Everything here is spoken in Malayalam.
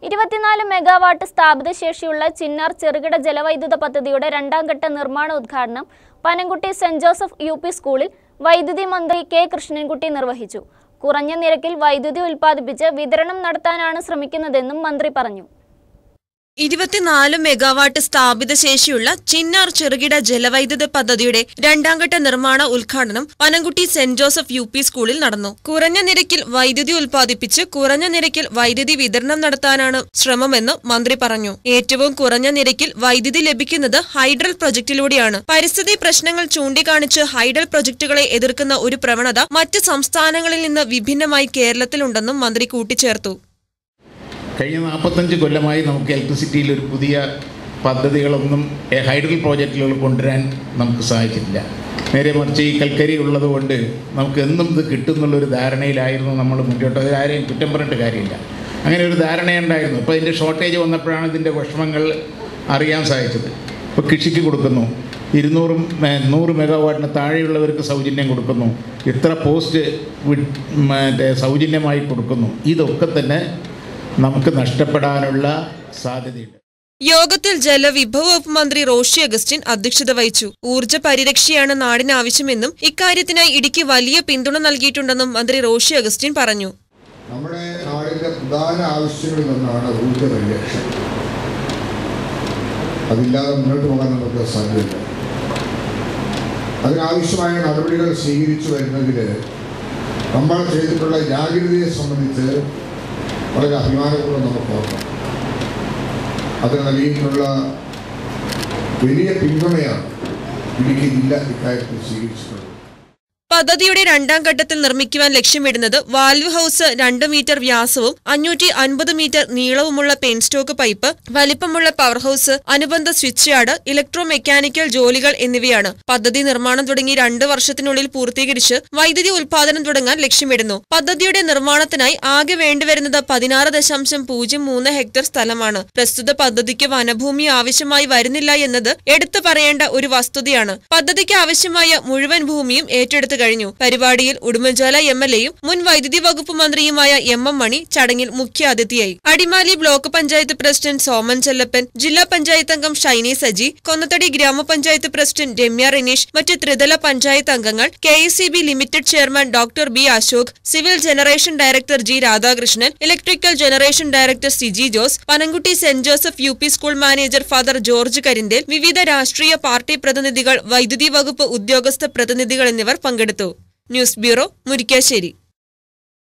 ഇരുപത്തിനാല് മെഗാവാട്ട് സ്ഥാപിത ശേഷിയുള്ള ചിന്നാർ ചെറുകിട ജലവൈദ്യുത പദ്ധതിയുടെ രണ്ടാം ഘട്ട നിർമ്മാണ ഉദ്ഘാടനം Panamkutty Saint Joseph U P സ്കൂളിൽ വൈദ്യുതി മന്ത്രി കെ കൃഷ്ണൻകുട്ടി നിർവഹിച്ചു കുറഞ്ഞ നിരക്കിൽ വൈദ്യുതി ഉൽപ്പാദിപ്പിച്ച് വിതരണം നടത്താനാണ് ശ്രമിക്കുന്നതെന്നും മന്ത്രി പറഞ്ഞു ഇരുപത്തിനാല് മെഗാവാട്ട് സ്ഥാപിത ശേഷിയുള്ള ചിന്നാർ ചെറുകിട ജലവൈദ്യുത പദ്ധതിയുടെ രണ്ടാംഘട്ട നിർമ്മാണ ഉദ്ഘാടനം Panamkutty Saint Joseph U P സ്കൂളിൽ നടന്നു കുറഞ്ഞ നിരക്കിൽ വൈദ്യുതി ഉൽപ്പാദിപ്പിച്ച് കുറഞ്ഞ നിരക്കിൽ വൈദ്യുതി വിതരണം നടത്താനാണ് ശ്രമമെന്ന് മന്ത്രി പറഞ്ഞു ഏറ്റവും കുറഞ്ഞ നിരക്കിൽ വൈദ്യുതി ലഭിക്കുന്നത് ഹൈഡ്രൽ പ്രൊജക്ടിലൂടെയാണ് പരിസ്ഥിതി പ്രശ്നങ്ങൾ ചൂണ്ടിക്കാണിച്ച് ഹൈഡൽ പ്രൊജക്ടുകളെ എതിർക്കുന്ന ഒരു പ്രവണത മറ്റ് സംസ്ഥാനങ്ങളിൽ നിന്ന് വിഭിന്നമായി കേരളത്തിലുണ്ടെന്നും മന്ത്രി കൂട്ടിച്ചേർത്തു കഴിഞ്ഞ നാൽപ്പത്തഞ്ച് കൊല്ലമായി നമുക്ക് ഇലക്ട്രിസിറ്റിയിൽ ഒരു പുതിയ പദ്ധതികളൊന്നും എ, ഹൈഡ്രൽ പ്രോജക്റ്റുകൾ കൊണ്ടുവരാൻ നമുക്ക് സാധിച്ചിട്ടില്ല നേരെ മറിച്ച് ഈ കൽക്കരി ഉള്ളതുകൊണ്ട് നമുക്ക് എന്നും ഇത് കിട്ടുന്നുള്ളൊരു ധാരണയിലായിരുന്നു നമ്മൾ മുന്നോട്ട് അത് ആരെയും കുറ്റം പറഞ്ഞിട്ട് കാര്യമില്ല അങ്ങനെ ഒരു ധാരണയുണ്ടായിരുന്നു ഇപ്പോൾ ഇതിൻ്റെ ഷോർട്ടേജ് വന്നപ്പോഴാണ് ഇതിൻ്റെ വിഷമങ്ങൾ അറിയാൻ സാധിച്ചത് ഇപ്പോൾ കൃഷിക്ക് കൊടുക്കുന്നു ഇരുന്നൂറും ഏ, നൂറ് മെഗാവാട്ടിന് താഴെയുള്ളവർക്ക് സൗജന്യം കൊടുക്കുന്നു ഇത്ര പോസ്റ്റ് വി- മറ്റേ സൗജന്യമായി കൊടുക്കുന്നു ഇതൊക്കെ തന്നെ നമുക്ക് നഷ്ടപ്പെടാനുള്ള സാധ്യതയുണ്ട് യോഗത്തിൽ ജലവിഭവ വകുപ്പ് മന്ത്രി റോഷി അഗസ്റ്റിൻ അധ്യക്ഷത വഹിച്ചു ഊർജ്ജ പരിരക്ഷയാണ് നാടിന് ആവശ്യമെന്നും ഇക്കാര്യത്തിനായി ഇടുക്കി വലിയ പിന്തുണ നൽകിയിട്ടുണ്ടെന്നും മന്ത്രി റോഷി അഗസ്റ്റിൻ പറഞ്ഞു നമ്മുടെ നാടിൻ്റെ പ്രധാന ആവശ്യങ്ങളിൽ ഒന്നാണ് ഊർജ്ജ പരിരക്ഷ അതില്ലാതെ മുന്നോട്ട് പോകാൻ നമുക്ക് സാധ്യതയില്ല അതിനാവശ്യമായ നടപടികൾ സ്വീകരിച്ചു വരുന്നതിൽ നമ്മൾ ചെയ്തിട്ടുള്ള ജാഗ്രതയെ സംബന്ധിച്ച് വളരെ അഭിമാനപൂർവ്വം നമുക്ക് ഓർക്കാം അതിന് നൽകിയിട്ടുള്ള വലിയ പിന്തുണയാണ് ഇടുക്കി ജില്ല ഇക്കാര്യത്തിൽ സ്വീകരിച്ചിട്ടുള്ളത് പദ്ധതിയുടെ രണ്ടാം ഘട്ടത്തിൽ നിർമ്മിക്കുവാൻ ലക്ഷ്യമിടുന്നത് വാൽവ് ഹൌസ് രണ്ട് മീറ്റർ വ്യാസവും അഞ്ഞൂറ്റി അൻപത് മീറ്റർ നീളവുമുള്ള പെയിൻസ്റ്റോക്ക് പൈപ്പ് വലിപ്പമുള്ള പവർ ഹൌസ് അനുബന്ധ സ്വിച്ച് യാർഡ് ഇലക്ട്രോ മെക്കാനിക്കൽ ജോലികൾ എന്നിവയാണ് പദ്ധതി നിർമ്മാണം തുടങ്ങി രണ്ട് വർഷത്തിനുള്ളിൽ പൂർത്തീകരിച്ച് വൈദ്യുതി ഉൽപാദനം തുടങ്ങാൻ ലക്ഷ്യമിടുന്നു പദ്ധതിയുടെ നിർമ്മാണത്തിനായി ആകെ വേണ്ടിവരുന്നത് പതിനാറ് ദശാംശം പൂജ്യം മൂന്ന് ഹെക്ടർ സ്ഥലമാണ് പ്രസ്തുത പദ്ധതിക്ക് വനഭൂമി ആവശ്യമായി വരുന്നില്ല എന്നത് എടുത്തു പറയേണ്ട ഒരു വസ്തുതയാണ് പദ്ധതിക്ക് ആവശ്യമായ മുഴുവൻ ഭൂമിയും ഏറ്റെടുത്തു കഴിഞ്ഞു പരിപാടിയിൽ ഉടുമ്പൻചോല എം എൽ എയും മുൻ വൈദ്യുതി വകുപ്പ് മന്ത്രിയുമായ എം എം മണി ചടങ്ങിൽ മുഖ്യാതിഥിയായി അടിമാലി ബ്ലോക്ക് പഞ്ചായത്ത് പ്രസിഡന്റ് സോമൻ ചെല്ലപ്പൻ ജില്ലാ പഞ്ചായത്ത് അംഗം ഷൈനി സജി കൊന്നത്തടി ഗ്രാമപഞ്ചായത്ത് പ്രസിഡന്റ് രമ്യ റിനീഷ് മറ്റ് ത്രിതല പഞ്ചായത്ത് അംഗങ്ങൾ K limited chairman doctor B Ashok civil generation director G Radhakrishnan electrical generation director Siji Jose Panamkutty Saint Joseph U P school manager father George Karinthel വിവിധ രാഷ്ട്രീയ പാർട്ടി പ്രതിനിധികൾ വൈദ്യുതി വകുപ്പ് ഉദ്യോഗസ്ഥ പ്രതിനിധികൾ എന്നിവർ പങ്കെടുത്തു ന്യൂസ് ബ്യൂറോ മുരിക്കാശ്ശേരി